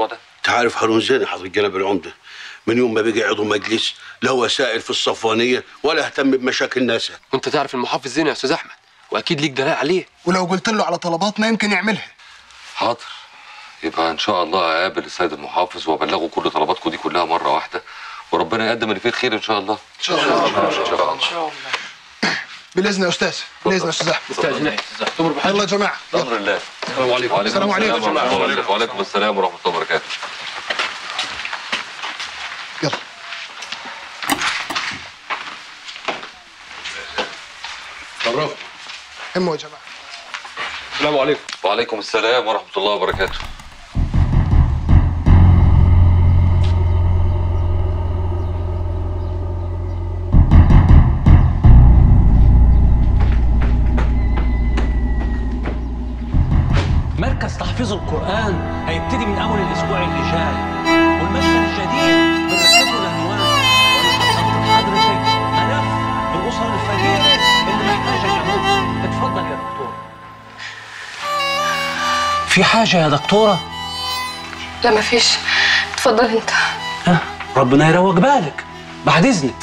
ده انت عارف هارون زين حضرة جناب العمده من يوم ما بقى عضو مجلس لا هو سائل في الصفوانيه ولا اهتم بمشاكل ناسها وانت تعرف المحافظ زين يا استاذ احمد واكيد ليك دلال عليه ولو قلت له على طلباتنا يمكن يعملها حاضر يبقى ان شاء الله اقابل السيد المحافظ وابلغه كل طلباتكم دي كلها مره واحده وربنا يقدم اللي فيه الخير ان شاء الله ان شاء الله ان شاء الله بالاذن يا استاذ بالاذن يا استاذ احمد استاذن تمر بحاجه يلا يا جماعه يلا امر الله السلام عليكم وعليكم السلام عليكم. السلام ورحمه الله وبركاته وعليكم السلام ورحمه الله وبركاته يلا شرفت هموا يا جماعه السلام عليكم وعليكم السلام ورحمه الله وبركاته مركز تحفيظ القرآن هيبتدي من أول الأسبوع اللي جاي والمشهد الجديد بنركب له الألوان وأنا حضرت لحضرتك ملف بالأسر الفقيرة اللي محتاجة جنوب اتفضل يا دكتور في حاجة يا دكتورة؟ لا مفيش اتفضل انت ها ربنا يروق بالك بعد إذنك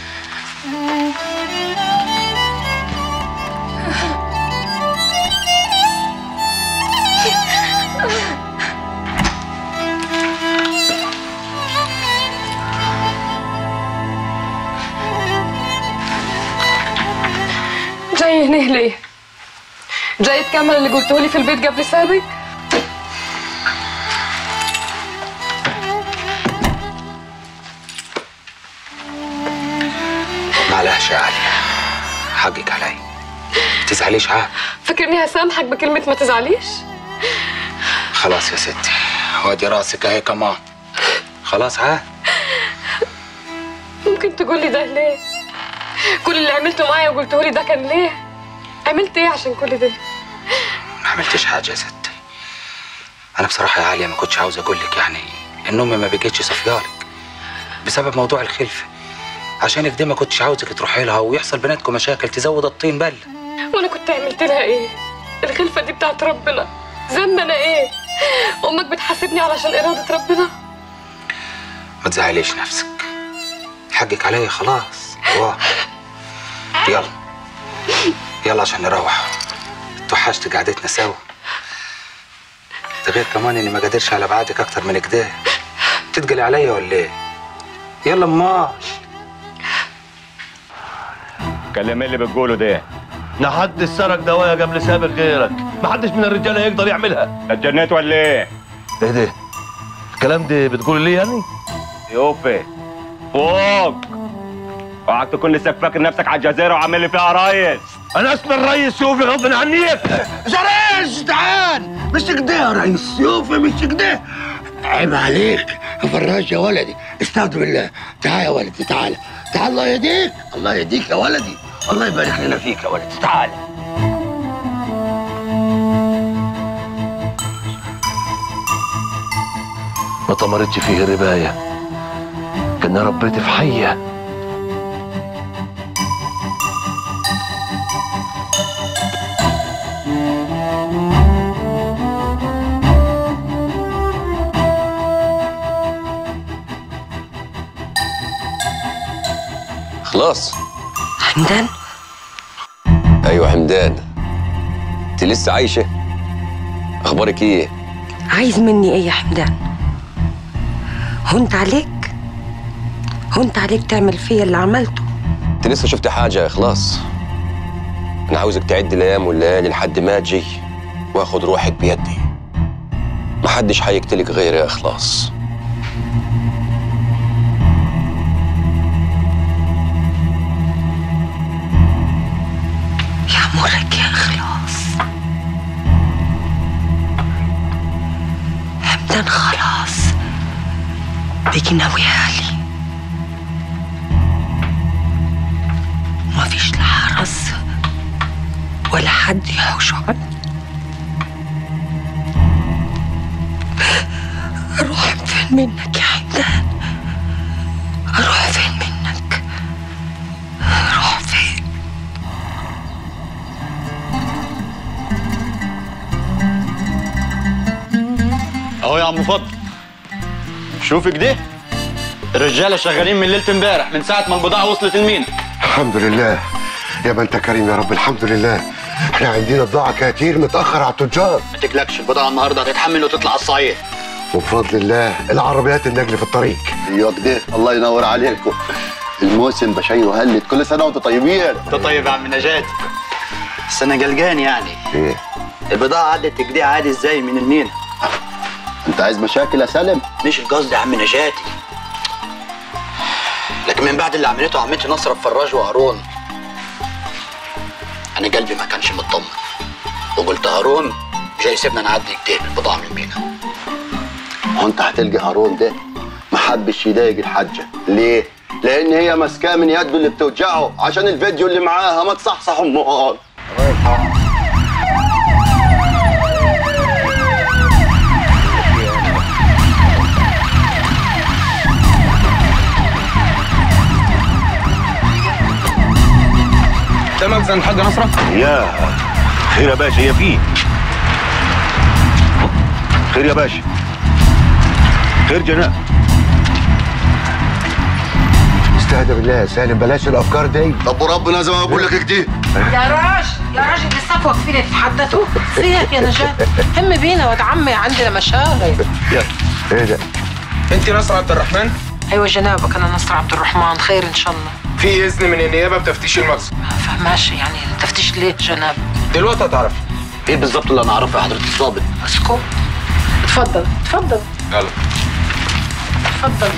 جاي هنا ليه جاي تكمل اللي قلته لي في البيت قبل سابق معلش يا علي حقك علي تزعليش عاد فاكرني هسامحك بكلمة ما تزعليش خلاص يا ستي وادي راسك اهي كمان خلاص عاد ممكن تقول لي ده ليه كل اللي عملته معايا وقلته لي ده كان ليه عملت ايه عشان كل ده ما عملتش حاجه يا ستي انا بصراحه يا عليا ما كنتش عاوز اقول لك يعني ان امي ما بقتش صفيالك بسبب موضوع الخلفه عشان كده ما كنتش عاوزك تروحي لها ويحصل بيناتكم مشاكل تزود الطين بله وانا كنت عملت لها ايه الخلفة دي بتاعت ربنا ذنب انا ايه امك بتحاسبني علشان ارادة ربنا ما تزعليش نفسك حقك عليا خلاص واه يلا يلا عشان نروح توحشت قعدتنا سوا ده غير كمان اني ما قادرش على بعدك اكتر من كده تتقلي عليا ولا ايه يلا امال كلام اللي بتقوله ده لحد السرق دوايا قبل سابق غيرك ما حدش من الرجاله يقدر يعملها اتجنيت ولا ايه ايه ده الكلام ده بتقول لي يعني يوفي فوق اوعك تكون لسه فاكر نفسك على الجزيره وعامل لي فيها ريس انا اسمي الريس يوفي غصب عنيك زريش تعال مش كده يا ريس يوفي مش كده عيب عليك يا فراج يا ولدي استهدوا بالله تعال يا ولدي تعال تعال الله يهديك الله يهديك يا ولدي الله يبارك لنا فيك يا ولدي تعال ما طمرتش فيه الربايه كنا ربيت في حيه خلاص حمدان ايوه حمدان انت لسه عايشه اخبارك ايه عايز مني ايه يا حمدان هنت عليك هنت عليك تعمل فيا اللي عملته انت لسه شفت حاجه يا اخلاص انا عاوزك تعد الايام والليالي لحد ما اجي واخد روحك بيدي محدش هيقتلك غيري يا اخلاص يأمرك يا إخلاص حمدان خلاص بيجي ناويها لي مفيش لا حرس ولا حد يحوش عني أروح فين منك يا حمدان أروح فين منك أروح فين اهو يا عم فضل شوف كده الرجاله شغالين من ليله امبارح من ساعه ما البضاعه وصلت المينا الحمد لله يا ما انت كريم يا رب الحمد لله احنا عندنا بضاعة كتير متأخر على التجار ما تقلقش البضاعه النهارده هتتحمل وتطلع على الصعيد وبفضل الله العربيات النقل في الطريق ايوه كده الله ينور عليكم الموسم بشايره هلت كل سنه وانتم طيبين انت طيب يا عم نجاتي بس انا قلقان يعني ايه البضاعه عدت كده عادي ازاي من المينا انت عايز مشاكل يا سالم مش القصد يا عم نجاتي لكن من بعد اللي عملته عمتي نصرة فراج وهارون انا قلبي ما كانش مطمن وقلت هارون جاي يسيبنا نعدي كده بالبضاعه من المينا هو انت هتلقى هارون ده ما حبش يضايق الحاجه ليه لان هي ماسكاه من يده اللي بتوجعه عشان الفيديو اللي معاها ما تصحصح امال ده مخزن الحاجة نصرة؟ يا خير يا باشا هي فيه خير يا باشا خير جناب استهدى بالله يا سالم بلاش الافكار دي طب وربنا زي ما بقول لك كده يا راجل يا راجل الصفوة كفيلة تتحدثوا فيك يا نجاة هم بينا واد عمي عندنا مشاغل ايه ده انت نصر عبد الرحمن؟ ايوه جنابك انا نصر عبد الرحمن خير ان شاء الله في اذن من النيابة بتفتيش المخزن ما فهماش يعني تفتيش ليه جناب دلوقتي هتعرف ايه بالظبط اللي انا اعرفه يا حضره الضابط اسكت اتفضل اتفضل يلا اتفضل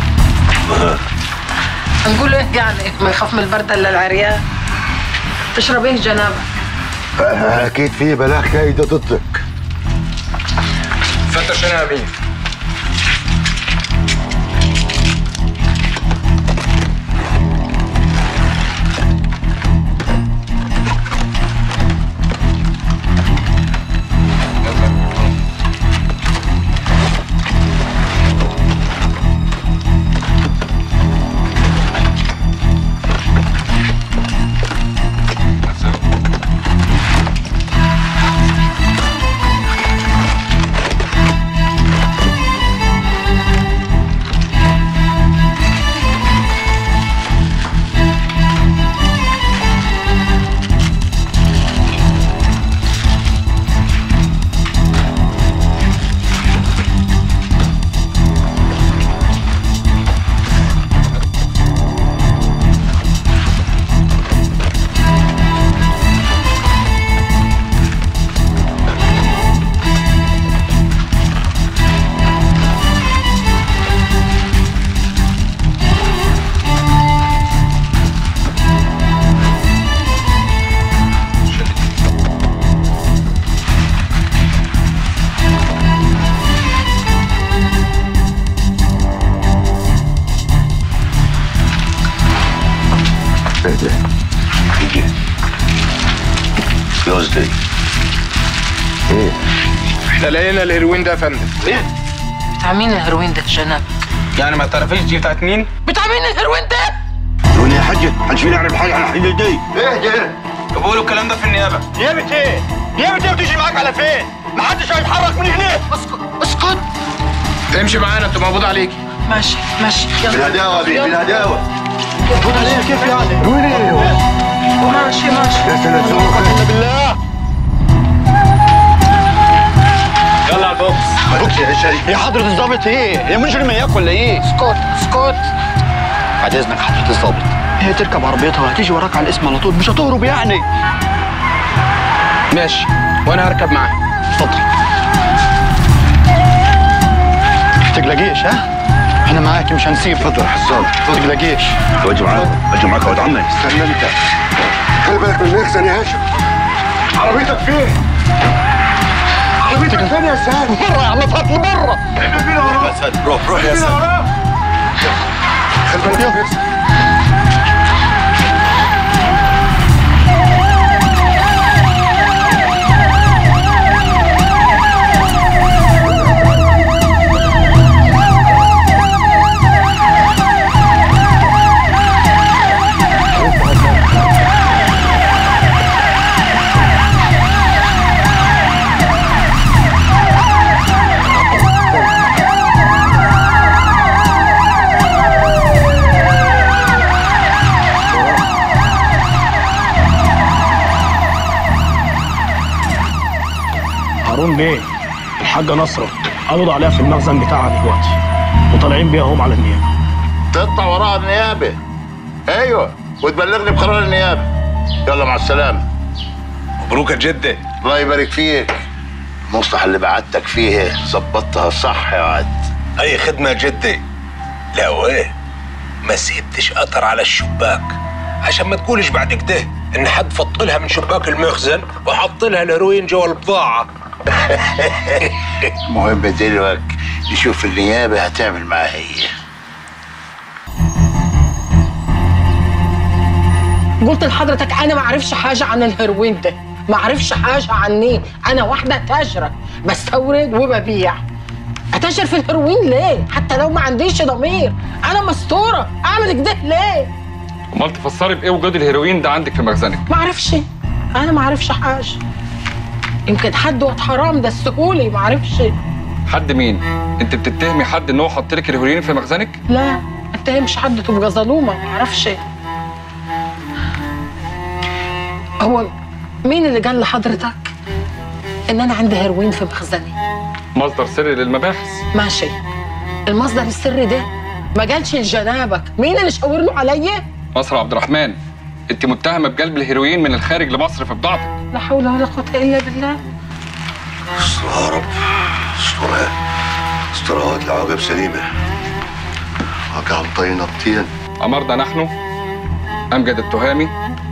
هنقول ايه يعني ما يخاف من البرد الا العريان تشرب ايه جنابك اكيد في بلاغ كايدة ضدك فتش هنا يا مين ايه ده قصدي ايه احنا لقينا الهيروين ده يا فندم ايه؟ بتاع مين الهيروين ده جناب يعني ما تعرفيش دي بتاعت مين؟ بتاع مين الهيروين ده دون يا حجة حد فينا يعرف حاجة عن الحين دي ايه ده بقولوا الكلام ده في النيابة نيابه ايه؟ نيابه ايه وتيجي معاك على فين؟ ما حدش هيتحرك من هنا اسكت اسكت امشي معانا انت مقبوض عليكي ماشي ماشي يلا بالهداوه بيه بالهداوه خد عليها كيف يعني؟ وين ايه ماشي ماشي يا سلام الا بالله يلا على البوكس بوكس يا شريف يا حضرة الضابط ايه؟ هي مجرم اياك ولا ايه؟ اسكت اسكت بعد اذنك حضرة الضابط هي تركب عربيتها وهتيجي وراك على الاسم على طول مش هتهرب يعني ماشي وانا هركب معاه اتفضل ما تقلقيش ها؟ احنا معاك مش هنسيب اتفضل يا حسام ما تقلقيش واجي معاك اجي معاك يا ولد عمي استنى انت خلي بالك من المخزن يا هاشم عربيتك فين؟ عربيتك فين يا سالم؟ بره يا عم فضل بره يا سيد روح روح يا سيد خلي بالك من المخزن بيه الحاجه نصره قبضوا عليها في المخزن بتاعها دلوقتي وطالعين بيها هم على النيابه تقطع وراها النيابه ايوه وتبلغني بقرار النيابه يلا مع السلامه مبروك يا جدة الله يبارك فيك المصلحه اللي بعتك فيه ظبطتها صح يا عد اي خدمه يا جدي لا وايه ما سيبتش اثر على الشباك عشان ما تقولش بعد كده ان حد فط لها من شباك المخزن وحط لها الهيروين جوا البضاعه المهم دلوقتي نشوف النيابه هتعمل معاها ايه قلت لحضرتك انا ما اعرفش حاجه عن الهيروين ده ما اعرفش حاجه عنيه انا واحده تاجره بستورد وببيع اتاجر في الهيروين ليه حتى لو ما عنديش ضمير انا مستوره اعمل كده ليه امال تفسري بايه وجود الهيروين ده عندك في مخزنك ما اعرفش انا ما اعرفش حاجه يمكن حد وقت حرام ده السهولي ما اعرفش حد مين انت بتتهمي حد ان هو حط لك الهيروين في مخزنك لا ما اتهمش حد تبقى ظلومه ما اعرفش هو مين اللي قال لحضرتك ان انا عندي هيروين في مخزني مصدر سري للمباحث ماشي المصدر السري ده ما قالش لجنابك مين اللي شاور له عليا مصر عبد الرحمن انت متهمه بجلب الهيروين من الخارج لمصر في بضاعتك لا حول ولا قوه الا بالله استر يا رب استر استر هاد العواقب سليمة وقع مطينا بطين أمرنا نحن أمجد التهامي